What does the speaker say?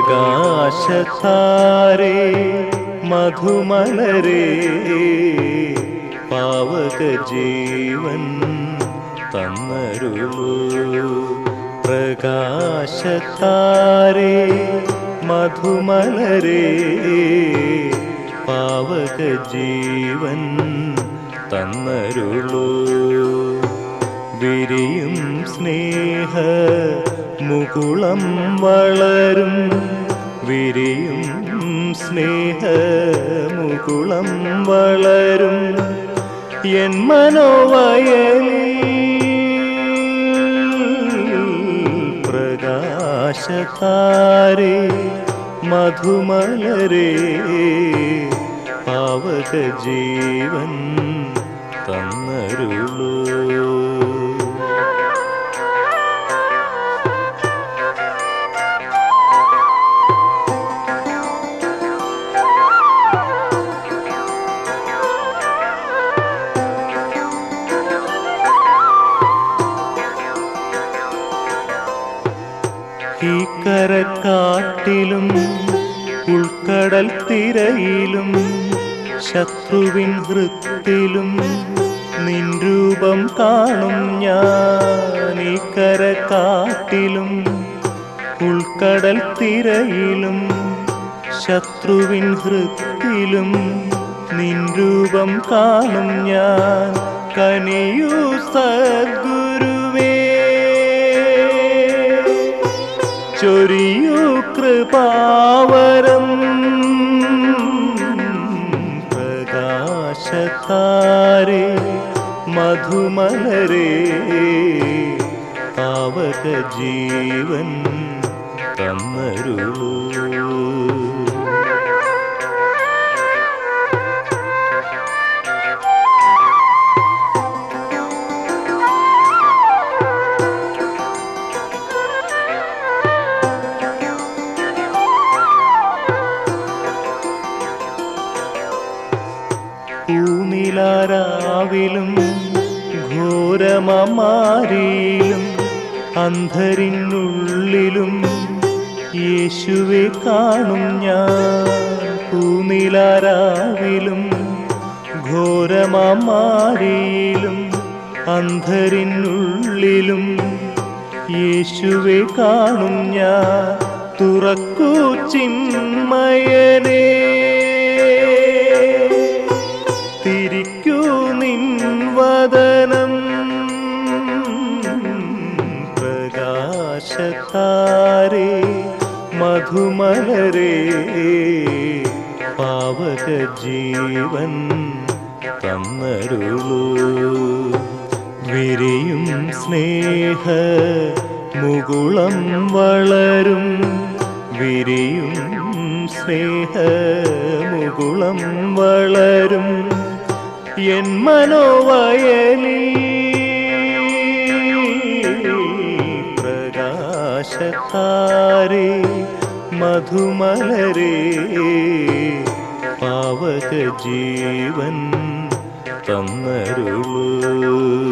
പ്രകാശത്താരേ മധുമലരേ പാവക ജീവൻ തന്നരുളൂ പ്രകാശത്താരേ മധുമലരേ പാവക ജീവൻ തന്നരുളൂ വിരിയും സ്നേഹ മുകുളം വളരും വിരിയും സ്നേഹ മുകുളം വളരും എൻ മനോവയലിൽ പ്രകാശത്താരേ മധുമലരേ പാവക ജീവൻ തന്നരുളൂ ഈ കരക്കാട്ടിലും ഉൾക്കടൽ തിരയിലും ശത്രുവിൻ ഹൃത്തിലും നിൻ രൂപം കാണും ഞാൻ ഈ കരക്കാട്ടിലും ഉൾക്കടൽ തിരയിലും ശത്രുവിൻ ഹൃത്തിലും നിൻ രൂപം കാണും ഞാൻ കനിയൂ സദ്ഗുരുവേ ചൊരിയൂ കൃപാവരം പ്രകാശത്താരേ മധുമലരേ പാവക ജീവൻ തന്നരുളൂ പൂനിലാരാവിലും ഘോരമമാരിയിലും അന്ധരിനുള്ളിലും യേശുവെ കാണും ഞാൻ പൂനിലാരാവിലും ഘോരമമാരിയിലും അന്ധരിനുള്ളിലും യേശുവെ കാണും ഞാൻ തുറക്കൂ ചിന്മയനേ തിരിക്കൂ നിൻ വദനം പ്രകാശത്താരേ മധുമലരേ പാവക ജീവൻ തന്നരുളൂ വിരിയും സ്നേഹ മുകുളം വളരും വിരിയും സ്നേഹ മുകുളം വളരും എൻ മനോവയലിൽ പ്രകാശത്താരേ മധുമലരേ പാവക ജീവൻ തന്നരുളൂ